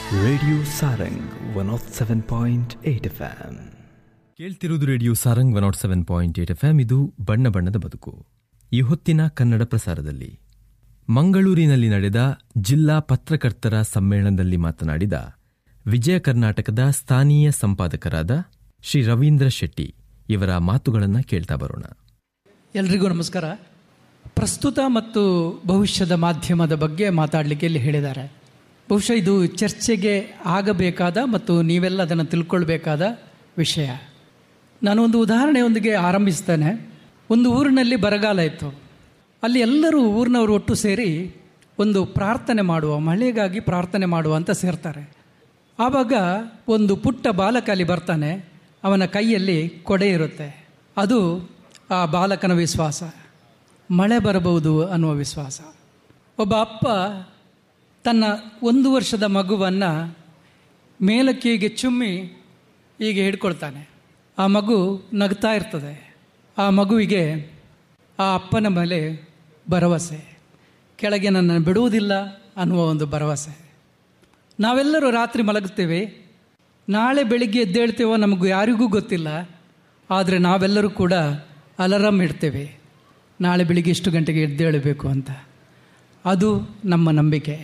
radio Sarang one of seven point eight F M ಕೇಳ್ತಿರುವುದು radio Sarang one nought seven point eight F M ಇದು ಬಣ್ಣ ಬಣ್ಣದ ಬದುಕು ಈ ಹೊತ್ತಿನ ಕನ್ನಡ ಪ್ರಸಾರದಲ್ಲಿ ಮಂಗಳೂರಿನಲ್ಲಿ ನಡೆದ ಜಿಲ್ಲಾ ಪತ್ರಕರ್ತರ ಸಮ್ಮೇಳನದಲ್ಲಿ ಮಾತನಾಡಿದ ವಿಜಯ ಕರ್ನಾಟಕದ ಸ್ಥಾನೀಯ ಸಂಪಾದಕರಾದ ಶ್ರೀ ರವೀಂದ್ರ ಶೆಟ್ಟಿ ಇವರ ಮಾತುಗಳನ್ನು ಕೇಳ್ತಾ ಬರೋಣ ಎಲ್ರಿಗೂ ನಮಸ್ಕಾರ ಪ್ರಸ್ತುತ ಮತ್ತು ಭವಿಷ್ಯದ ಮಾಧ್ಯಮದ ಬಗ್ಗೆ ಮಾತಾಡಲಿಕ್ಕೆ ಇಲ್ಲಿ ಹೇಳಿದ್ದಾರೆ ಬಹುಶಃ ಇದು ಚರ್ಚೆಗೆ ಆಗಬೇಕಾದ ಮತ್ತು ನೀವೆಲ್ಲ ಅದನ್ನು ತಿಳ್ಕೊಳ್ಬೇಕಾದ ವಿಷಯ ನಾನು ಒಂದು ಉದಾಹರಣೆಯೊಂದಿಗೆ ಆರಂಭಿಸ್ತೇನೆ ಒಂದು ಊರಿನಲ್ಲಿ ಬರಗಾಲ ಇತ್ತು ಅಲ್ಲಿ ಎಲ್ಲರೂ ಊರಿನವರು ಒಟ್ಟು ಸೇರಿ ಒಂದು ಪ್ರಾರ್ಥನೆ ಮಾಡುವ ಮಳೆಗಾಗಿ ಪ್ರಾರ್ಥನೆ ಮಾಡುವ ಅಂತ ಸೇರ್ತಾರೆ ಆವಾಗ ಒಂದು ಪುಟ್ಟ ಬಾಲಕ ಅಲ್ಲಿ ಬರ್ತಾನೆ ಅವನ ಕೈಯಲ್ಲಿ ಕೊಡೆ ಇರುತ್ತೆ ಅದು ಆ ಬಾಲಕನ ವಿಶ್ವಾಸ ಮಳೆ ಬರಬಹುದು ಅನ್ನುವ ವಿಶ್ವಾಸ ಒಬ್ಬ ಅಪ್ಪ ತನ್ನ ಒಂದು ವರ್ಷದ ಮಗುವನ್ನು ಮೇಲಕ್ಕೆ ಹೀಗೆ ಚುಮ್ಮಿ ಹೀಗೆ ಹಿಡ್ಕೊಳ್ತಾನೆ ಆ ಮಗು ನಗ್ತಾ ಇರ್ತದೆ ಆ ಮಗುವಿಗೆ ಆ ಅಪ್ಪನ ಮೇಲೆ ಭರವಸೆ ಕೆಳಗೆ ನನ್ನನ್ನು ಬಿಡುವುದಿಲ್ಲ ಅನ್ನುವ ಒಂದು ಭರವಸೆ ನಾವೆಲ್ಲರೂ ರಾತ್ರಿ ಮಲಗುತ್ತೇವೆ ನಾಳೆ ಬೆಳಿಗ್ಗೆ ಎದ್ದೇಳ್ತೇವೋ ನಮಗೂ ಯಾರಿಗೂ ಗೊತ್ತಿಲ್ಲ ಆದರೆ ನಾವೆಲ್ಲರೂ ಕೂಡ ಅಲಾರಮ್ ಇಡ್ತೇವೆ ನಾಳೆ ಬೆಳಿಗ್ಗೆ ಇಷ್ಟು ಗಂಟೆಗೆ ಎದ್ದೇಳಬೇಕು ಅಂತ ಅದು ನಮ್ಮ ನಂಬಿಕೆ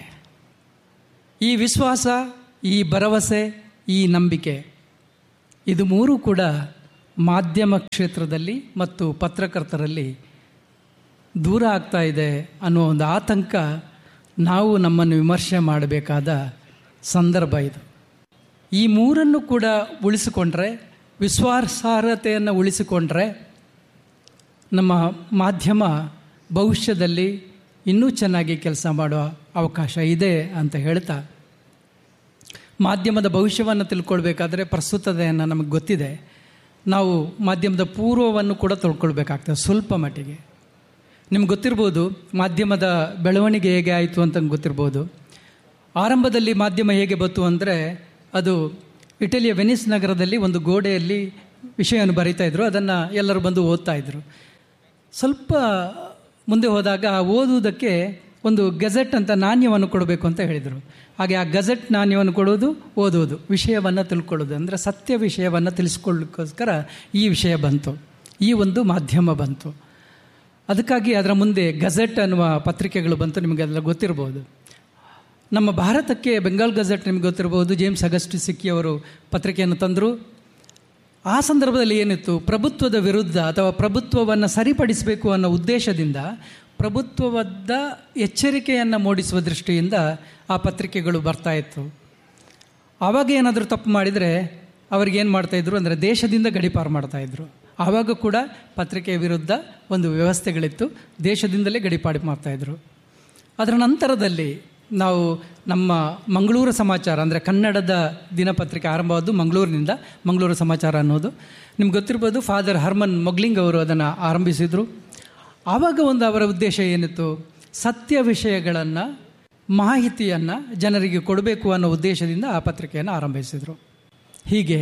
ಈ ವಿಶ್ವಾಸ ಈ ಭರವಸೆ ಈ ನಂಬಿಕೆ ಇದು ಮೂರೂ ಕೂಡ ಮಾಧ್ಯಮ ಕ್ಷೇತ್ರದಲ್ಲಿ ಮತ್ತು ಪತ್ರಕರ್ತರಲ್ಲಿ ದೂರ ಆಗ್ತಾ ಇದೆ ಅನ್ನೋ ಒಂದು ಆತಂಕ ನಾವು ನಮ್ಮನ್ನು ವಿಮರ್ಶೆ ಮಾಡಬೇಕಾದ ಸಂದರ್ಭ ಇದು ಈ ಮೂರನ್ನು ಕೂಡ ಉಳಿಸಿಕೊಂಡ್ರೆ ವಿಶ್ವಾಸಾರ್ಹತೆಯನ್ನು ಉಳಿಸಿಕೊಂಡ್ರೆ ನಮ್ಮ ಮಾಧ್ಯಮ ಭವಿಷ್ಯದಲ್ಲಿ ಇನ್ನೂ ಚೆನ್ನಾಗಿ ಕೆಲಸ ಮಾಡುವ ಅವಕಾಶ ಇದೆ ಅಂತ ಹೇಳ್ತಾ ಮಾಧ್ಯಮದ ಭವಿಷ್ಯವನ್ನು ತಿಳ್ಕೊಳ್ಬೇಕಾದ್ರೆ ಪ್ರಸ್ತುತತೆಯನ್ನು ನಮಗೆ ಗೊತ್ತಿದೆ ನಾವು ಮಾಧ್ಯಮದ ಪೂರ್ವವನ್ನು ಕೂಡ ತಿಳ್ಕೊಳ್ಬೇಕಾಗ್ತದೆ ಸ್ವಲ್ಪ ಮಟ್ಟಿಗೆ ನಿಮ್ಗೆ ಗೊತ್ತಿರ್ಬೋದು ಮಾಧ್ಯಮದ ಬೆಳವಣಿಗೆ ಹೇಗೆ ಆಯಿತು ಅಂತ ಗೊತ್ತಿರ್ಬೋದು ಆರಂಭದಲ್ಲಿ ಮಾಧ್ಯಮ ಹೇಗೆ ಬಂತು ಅಂದರೆ ಅದು ಇಟಲಿಯ ವೆನಿಸ್ ನಗರದಲ್ಲಿ ಒಂದು ಗೋಡೆಯಲ್ಲಿ ವಿಷಯವನ್ನು ಬರೀತಾ ಇದ್ರು ಅದನ್ನು ಎಲ್ಲರೂ ಬಂದು ಓದ್ತಾ ಇದ್ರು ಸ್ವಲ್ಪ ಮುಂದೆ ಹೋದಾಗ ಓದುವುದಕ್ಕೆ ಒಂದು ಗೆಜೆಟ್ ಅಂತ ನಾಣ್ಯವನ್ನು ಕೊಡಬೇಕು ಅಂತ ಹೇಳಿದರು ಹಾಗೆ ಆ ಗಜೆಟ್ ನಾಣ್ಯವನ್ನು ಕೊಡೋದು ಓದುವುದು ವಿಷಯವನ್ನು ತಿಳ್ಕೊಳ್ಳೋದು ಅಂದರೆ ಸತ್ಯ ವಿಷಯವನ್ನು ತಿಳಿಸ್ಕೊಳ್ಳೋಕ್ಕೋಸ್ಕರ ಈ ವಿಷಯ ಬಂತು ಈ ಒಂದು ಮಾಧ್ಯಮ ಬಂತು ಅದಕ್ಕಾಗಿ ಅದರ ಮುಂದೆ ಗಜೆಟ್ ಅನ್ನುವ ಪತ್ರಿಕೆಗಳು ಬಂತು ನಿಮಗೆಲ್ಲ ಗೊತ್ತಿರ್ಬೋದು ನಮ್ಮ ಭಾರತಕ್ಕೆ ಬೆಂಗಾಲ್ ಗಜೆಟ್ ನಿಮ್ಗೆ ಗೊತ್ತಿರ್ಬೋದು ಜೇಮ್ಸ್ ಅಗಸ್ಟ್ ಸಿಕ್ಕಿ ಅವರು ಪತ್ರಿಕೆಯನ್ನು ತಂದರು ಆ ಸಂದರ್ಭದಲ್ಲಿ ಏನಿತ್ತು ಪ್ರಭುತ್ವದ ವಿರುದ್ಧ ಅಥವಾ ಪ್ರಭುತ್ವವನ್ನು ಸರಿಪಡಿಸಬೇಕು ಅನ್ನೋ ಉದ್ದೇಶದಿಂದ ಪ್ರಭುತ್ವದ ಎಚ್ಚರಿಕೆಯನ್ನು ಮೂಡಿಸುವ ದೃಷ್ಟಿಯಿಂದ ಆ ಪತ್ರಿಕೆಗಳು ಬರ್ತಾ ಇತ್ತು ಆವಾಗ ಏನಾದರೂ ತಪ್ಪು ಮಾಡಿದರೆ ಅವ್ರಿಗೇನು ಮಾಡ್ತಾಯಿದ್ರು ಅಂದರೆ ದೇಶದಿಂದ ಗಡಿಪಾರು ಮಾಡ್ತಾಯಿದ್ರು ಆವಾಗ ಕೂಡ ಪತ್ರಿಕೆಯ ವಿರುದ್ಧ ಒಂದು ವ್ಯವಸ್ಥೆಗಳಿತ್ತು ದೇಶದಿಂದಲೇ ಗಡಿಪಾಡು ಮಾಡ್ತಾಯಿದ್ರು ಅದರ ನಂತರದಲ್ಲಿ ನಾವು ನಮ್ಮ ಮಂಗಳೂರು ಸಮಾಚಾರ ಅಂದರೆ ಕನ್ನಡದ ದಿನಪತ್ರಿಕೆ ಆರಂಭವಾದ್ದು ಮಂಗಳೂರಿನಿಂದ ಮಂಗಳೂರು ಸಮಾಚಾರ ಅನ್ನೋದು ನಿಮ್ಗೆ ಗೊತ್ತಿರ್ಬೋದು ಫಾದರ್ ಹರ್ಮನ್ ಮೊಗ್ಲಿಂಗ್ ಅವರು ಅದನ್ನು ಆರಂಭಿಸಿದರು ಆವಾಗ ಒಂದು ಅವರ ಉದ್ದೇಶ ಏನಿತ್ತು ಸತ್ಯ ವಿಷಯಗಳನ್ನು ಮಾಹಿತಿಯನ್ನು ಜನರಿಗೆ ಕೊಡಬೇಕು ಅನ್ನೋ ಉದ್ದೇಶದಿಂದ ಆ ಪತ್ರಿಕೆಯನ್ನು ಆರಂಭಿಸಿದರು ಹೀಗೆ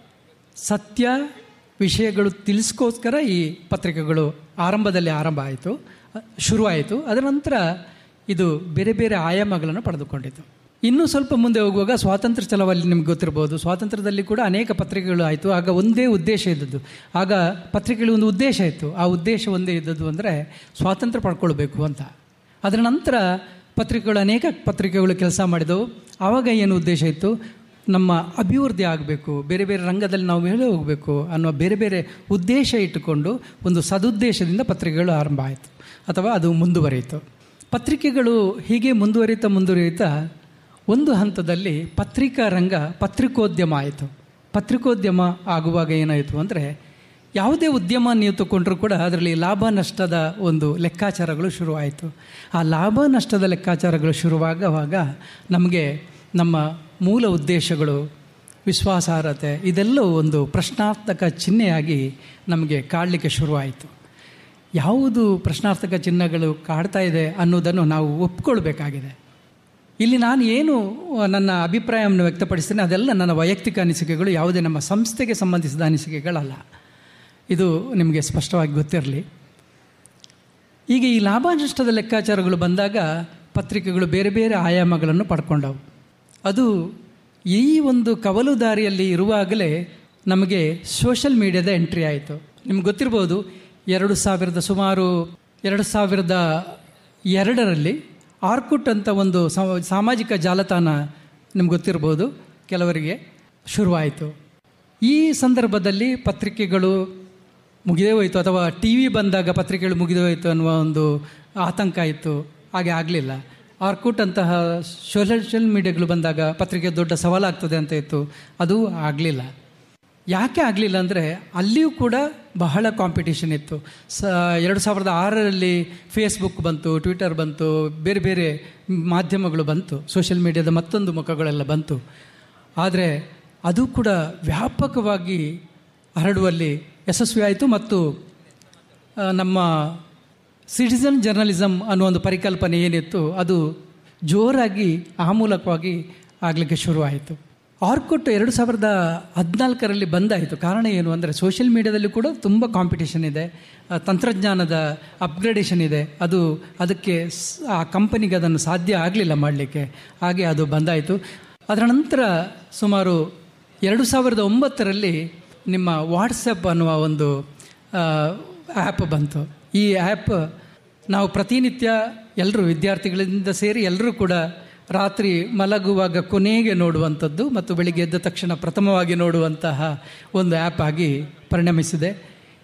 ಸತ್ಯ ವಿಷಯಗಳು ತಿಳಿಸ್ಕೋಸ್ಕರ ಈ ಪತ್ರಿಕೆಗಳು ಆರಂಭದಲ್ಲಿ ಆರಂಭ ಆಯಿತು ಶುರುವಾಯಿತು ಅದರ ನಂತರ ಇದು ಬೇರೆ ಬೇರೆ ಆಯಾಮಗಳನ್ನು ಪಡೆದುಕೊಂಡಿತು ಇನ್ನೂ ಸ್ವಲ್ಪ ಮುಂದೆ ಹೋಗುವಾಗ ಸ್ವಾತಂತ್ರ್ಯ ಚಳವಳಿ ನಿಮ್ಗೆ ಗೊತ್ತಿರ್ಬೋದು ಸ್ವಾತಂತ್ರ್ಯದಲ್ಲಿ ಕೂಡ ಅನೇಕ ಪತ್ರಿಕೆಗಳು ಆಯಿತು ಆಗ ಒಂದೇ ಉದ್ದೇಶ ಇದ್ದದ್ದು ಆಗ ಪತ್ರಿಕೆಗಳು ಒಂದು ಉದ್ದೇಶ ಇತ್ತು ಆ ಉದ್ದೇಶ ಒಂದೇ ಇದ್ದದ್ದು ಅಂದರೆ ಸ್ವಾತಂತ್ರ್ಯ ಪಡ್ಕೊಳ್ಬೇಕು ಅಂತ ಅದರ ನಂತರ ಪತ್ರಿಕೆಗಳು ಅನೇಕ ಪತ್ರಿಕೆಗಳು ಕೆಲಸ ಮಾಡಿದವು ಆವಾಗ ಏನು ಉದ್ದೇಶ ಇತ್ತು ನಮ್ಮ ಅಭಿವೃದ್ಧಿ ಆಗಬೇಕು ಬೇರೆ ಬೇರೆ ರಂಗದಲ್ಲಿ ನಾವು ಮೇಲೆ ಹೋಗಬೇಕು ಅನ್ನೋ ಬೇರೆ ಬೇರೆ ಉದ್ದೇಶ ಇಟ್ಟುಕೊಂಡು ಒಂದು ಸದುದ್ದೇಶದಿಂದ ಪತ್ರಿಕೆಗಳು ಆರಂಭ ಆಯಿತು ಅಥವಾ ಅದು ಮುಂದುವರಿಯಿತು ಪತ್ರಿಕೆಗಳು ಹೀಗೆ ಮುಂದುವರಿತಾ ಮುಂದುವರಿಯುತ್ತಾ ಒಂದು ಹಂತದಲ್ಲಿ ಪತ್ರಿಕಾ ರಂಗ ಪತ್ರಿಕೋದ್ಯಮ ಆಯಿತು ಪತ್ರಿಕೋದ್ಯಮ ಆಗುವಾಗ ಏನಾಯಿತು ಅಂದರೆ ಯಾವುದೇ ಉದ್ಯಮ ನೀವು ತಗೊಂಡ್ರೂ ಕೂಡ ಅದರಲ್ಲಿ ಲಾಭ ನಷ್ಟದ ಒಂದು ಲೆಕ್ಕಾಚಾರಗಳು ಶುರುವಾಯಿತು ಆ ಲಾಭ ನಷ್ಟದ ಲೆಕ್ಕಾಚಾರಗಳು ಶುರುವಾಗುವಾಗ ನಮಗೆ ನಮ್ಮ ಮೂಲ ಉದ್ದೇಶಗಳು ವಿಶ್ವಾಸಾರ್ಹತೆ ಇದೆಲ್ಲವೂ ಒಂದು ಪ್ರಶ್ನಾರ್ಥಕ ಚಿಹ್ನೆಯಾಗಿ ನಮಗೆ ಕಾಡಲಿಕ್ಕೆ ಶುರುವಾಯಿತು ಯಾವುದು ಪ್ರಶ್ನಾರ್ಥಕ ಚಿಹ್ನೆಗಳು ಕಾಡ್ತಾ ಇದೆ ಅನ್ನೋದನ್ನು ನಾವು ಒಪ್ಕೊಳ್ಬೇಕಾಗಿದೆ ಇಲ್ಲಿ ನಾನು ಏನು ನನ್ನ ಅಭಿಪ್ರಾಯವನ್ನು ವ್ಯಕ್ತಪಡಿಸ್ತೇನೆ ಅದೆಲ್ಲ ನನ್ನ ವೈಯಕ್ತಿಕ ಅನಿಸಿಕೆಗಳು ಯಾವುದೇ ನಮ್ಮ ಸಂಸ್ಥೆಗೆ ಸಂಬಂಧಿಸಿದ ಅನಿಸಿಕೆಗಳಲ್ಲ ಇದು ನಿಮಗೆ ಸ್ಪಷ್ಟವಾಗಿ ಗೊತ್ತಿರಲಿ ಈಗ ಈ ಲಾಭ ನಷ್ಟದ ಲೆಕ್ಕಾಚಾರಗಳು ಬಂದಾಗ ಪತ್ರಿಕೆಗಳು ಬೇರೆ ಬೇರೆ ಆಯಾಮಗಳನ್ನು ಪಡ್ಕೊಂಡವು ಅದು ಈ ಒಂದು ಕವಲು ದಾರಿಯಲ್ಲಿ ಇರುವಾಗಲೇ ನಮಗೆ ಸೋಷಲ್ ಮೀಡಿಯಾದ ಎಂಟ್ರಿ ಆಯಿತು ನಿಮ್ಗೆ ಗೊತ್ತಿರ್ಬೋದು ಎರಡು ಸಾವಿರದ ಸುಮಾರು ಎರಡು ಸಾವಿರದ ಎರಡರಲ್ಲಿ ಆರ್ಕುಟ್ ಅಂತ ಒಂದು ಸಾ- ಸಾಮಾಜಿಕ ಜಾಲತಾಣ ನಿಮ್ಗೆ ಗೊತ್ತಿರ್ಬೋದು ಕೆಲವರಿಗೆ ಶುರುವಾಯಿತು ಈ ಸಂದರ್ಭದಲ್ಲಿ ಪತ್ರಿಕೆಗಳು ಮುಗಿದೇ ಹೋಯಿತು ಅಥವಾ ಟಿ ವಿ ಬಂದಾಗ ಪತ್ರಿಕೆಗಳು ಮುಗಿದೇ ಹೋಯಿತು ಅನ್ನುವ ಒಂದು ಆತಂಕ ಇತ್ತು ಹಾಗೆ ಆಗಲಿಲ್ಲ ಆರ್ಕುಟ್ ಅಂತಹ ಸೋಷಿಯಲ್ ಮೀಡಿಯಾಗಳು ಬಂದಾಗ ಪತ್ರಿಕೆ ದೊಡ್ಡ ಸವಾಲಾಗ್ತದೆ ಅಂತ ಇತ್ತು ಅದು ಆಗಲಿಲ್ಲ ಯಾಕೆ ಆಗಲಿಲ್ಲ ಅಂದರೆ ಅಲ್ಲಿಯೂ ಕೂಡ ಬಹಳ ಕಾಂಪಿಟೇಷನ್ ಇತ್ತು ಸ ಎರಡು ಸಾವಿರದ ಆರರಲ್ಲಿ ಫೇಸ್ಬುಕ್ ಬಂತು ಟ್ವಿಟರ್ ಬಂತು ಬೇರೆ ಬೇರೆ ಮಾಧ್ಯಮಗಳು ಬಂತು ಸೋಷಿಯಲ್ ಮೀಡಿಯಾದ ಮತ್ತೊಂದು ಮುಖಗಳೆಲ್ಲ ಬಂತು ಆದರೆ ಅದು ಕೂಡ ವ್ಯಾಪಕವಾಗಿ ಹರಡುವಲ್ಲಿ ಯಶಸ್ವಿ ಆಯಿತು ಮತ್ತು ಆ, ನಮ್ಮ ಸಿಟಿಸನ್ ಜರ್ನಲಿಸಮ್ ಅನ್ನೋ ಒಂದು ಪರಿಕಲ್ಪನೆ ಏನಿತ್ತು ಅದು ಜೋರಾಗಿ ಆ ಮೂಲಕವಾಗಿ ಆಗಲಿಕ್ಕೆ ಶುರುವಾಯಿತು ಆರ್ಕುಟ್ ಎರಡು ಸಾವಿರದ ಹದಿನಾಲ್ಕರಲ್ಲಿ ಬಂದಾಯಿತು ಕಾರಣ ಏನು ಅಂದರೆ ಸೋಷಿಯಲ್ ಮೀಡಿಯಾದಲ್ಲಿ ಕೂಡ ತುಂಬ ಕಾಂಪಿಟೇಷನ್ ಇದೆ ಆ, ತಂತ್ರಜ್ಞಾನದ ಅಪ್ಗ್ರೇಡೇಷನ್ ಇದೆ ಅದು ಅದಕ್ಕೆ ಸ್- ಆ ಕಂಪನಿಗೆ ಅದನ್ನು ಸಾಧ್ಯ ಆಗಲಿಲ್ಲ ಮಾಡಲಿಕ್ಕೆ ಹಾಗೆ ಅದು ಬಂದಾಯಿತು ಅದರ ನಂತರ ಸುಮಾರು ಎರಡು ಸಾವಿರದ ಒಂಬತ್ತರಲ್ಲಿ ನಿಮ್ಮ ವಾಟ್ಸಪ್ ಅನ್ನುವ ಒಂದು ಆ್ಯಪ್ ಬಂತು ಈ ಆ್ಯಪ್ ನಾವು ಪ್ರತಿನಿತ್ಯ ಎಲ್ಲರೂ ವಿದ್ಯಾರ್ಥಿಗಳಿಂದ ಸೇರಿ ಎಲ್ಲರೂ ಕೂಡ ರಾತ್ರಿ ಮಲಗುವಾಗ ಕೊನೆಗೆ ನೋಡುವಂಥದ್ದು ಮತ್ತು ಬೆಳಿಗ್ಗೆ ಎದ್ದ ತಕ್ಷಣ ಪ್ರಥಮವಾಗಿ ನೋಡುವಂತಹ ಒಂದು ಆ್ಯಪ್ ಆಗಿ ಪರಿಣಮಿಸಿದೆ